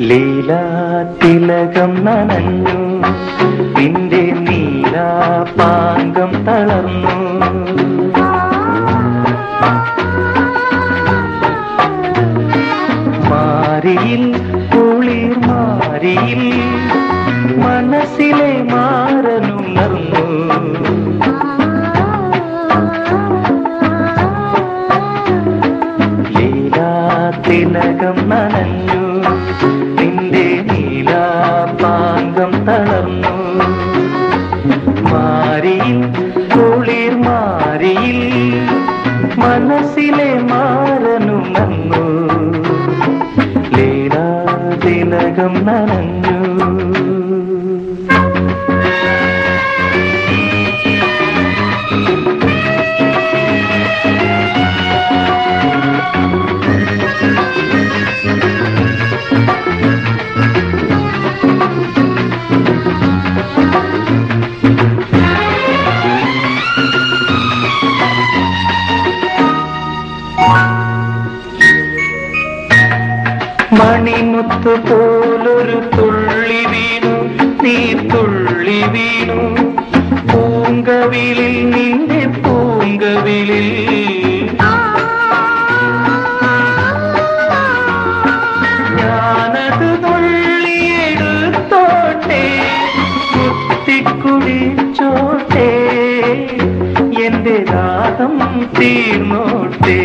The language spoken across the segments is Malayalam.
ലീലാതിലകം നനഞ്ഞു നിന്റെ നീലാപാങ്കം തളർന്നു മാരിയിൽ കുളിർ മാരിയിൽ മനസ്സിലെ മാറനുണർന്നു ലീലാതിലകം നനഞ്ഞു നിന്റെ നീലാപാങ്കം തളർന്നു മാരിയിൽ കുളിർ മാരിയിൽ മനസ്സിലെ മാറനുണർന്നു ലീലാതിലകം നനഞ്ഞു മണിമുത്തു പോലൊരു തുള്ളി വീണു നീ തുള്ളി വീണു പൂങ്കവിളിൽ നിന്റെ പൂങ്കവിളിൽ ഞാനത് നുള്ളിയെടുത്തോട്ടെ കുത്തിക്കുടിച്ചോട്ടെ എന്റെ ദാഹം തീർന്നോട്ടെ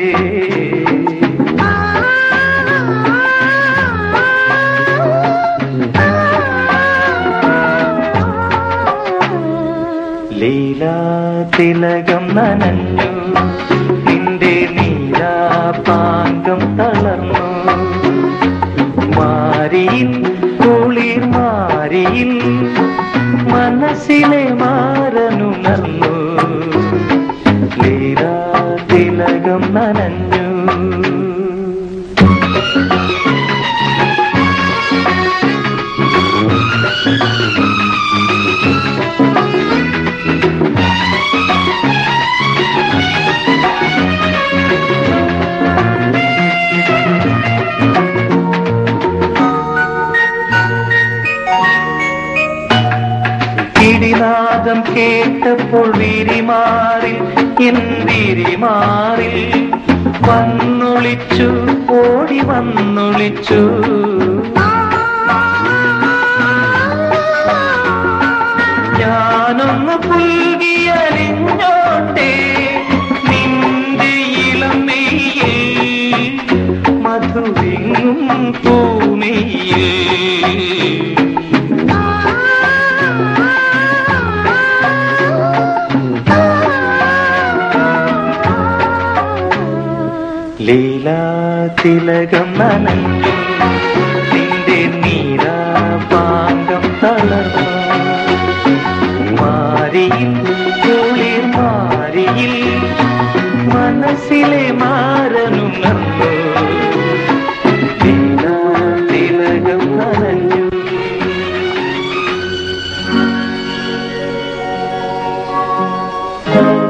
ലീലാതിലകം നനഞ്ഞു നിന്റെ നീലാപാങ്കം തളർന്നു മാരിയിൽ കുളിർ മാരിയിൽ മനസ്സിലെ മാറനുണർന്നു ലീലാതിലകം നനഞ്ഞു കിടിനാദം കേട്ടപ്പോൾ വിരിമാറിൽ എൻ വിരിമാറിൽ വന്നൊളിച്ചു ഓടി വന്നൊളിച്ചു ഞാനൊന്ന് പുൽകിയലിഞ്ഞോട്ടെ നിന്റെ ഇളമയിൽ മധുവിങ്ങും പൂമയിൽ ലീലാതിലകം നനഞ്ഞു നിന്റെ നീരാപാങ്കം തളർന്നു മാരിയിൽ കുളിർ മാരിയിൽ മനസ്സിലെ മാറനുണർന്നു ലീലാതിലകം നനഞ്ഞു ആ